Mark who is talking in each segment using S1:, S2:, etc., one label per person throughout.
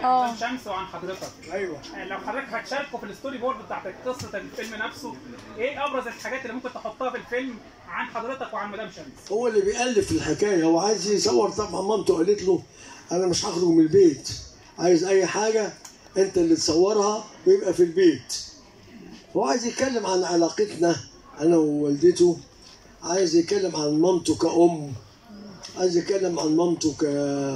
S1: آه.
S2: مدام شمس وعن حضرتك
S3: ايوه
S2: آه، لو حضرتك هتشاركوا في الستوري بورد بتاعت قصه الفيلم نفسه ايه ابرز الحاجات اللي ممكن تحطها في الفيلم عن حضرتك وعن مدام شمس
S3: هو اللي بيألف الحكايه هو عايز يصور طبعا مامته قالت له انا مش هخرج من البيت عايز اي حاجه انت اللي تصورها ويبقى في البيت هو عايز يتكلم عن علاقتنا انا ووالدته عايز يتكلم عن مامته كأم عايز يتكلم عن مامته ك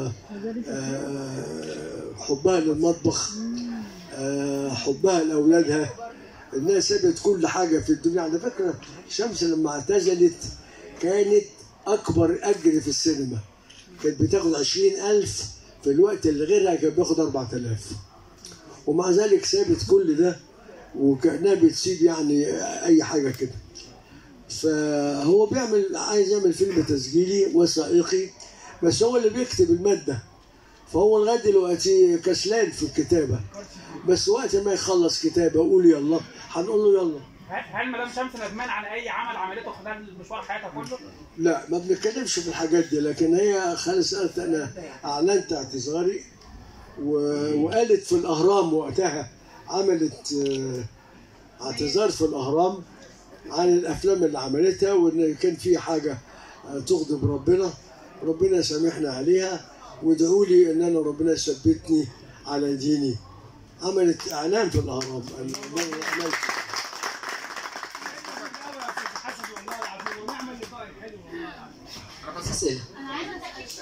S3: آه، حبها للمطبخ آه، حبها لاولادها انها سابت كل حاجه في الدنيا على فكره شمس لما اعتزلت كانت اكبر اجر في السينما كانت بتاخد عشرين ألف في الوقت اللي غيرها كان بياخد أربعة آلاف ومع ذلك سابت كل ده وكأنها بتسيب يعني أي حاجة كده فهو بيعمل عايز يعمل فيلم تسجيلي وثائقي بس هو اللي بيكتب المادة فهو لغاية دلوقتي كسلان في الكتابة بس وقت ما يخلص كتابة قول يلا هنقول له يلا
S2: هل هل مدام شمس ندمان على اي عمل عملته خلال مشوار حياتها كله؟
S3: لا ما بنتكلمش في الحاجات دي لكن هي خالص قالت انا اعلنت اعتذاري و- وقالت في الاهرام وقتها عملت آه، اعتذار في الاهرام عن الافلام اللي عملتها وان كان في حاجه آه، تغضب ربنا ربنا يسامحنا عليها وادعوا لي ان انا ربنا يثبتني على ديني عملت اعلان في الاهرام أن أنا عملت
S4: أسئلة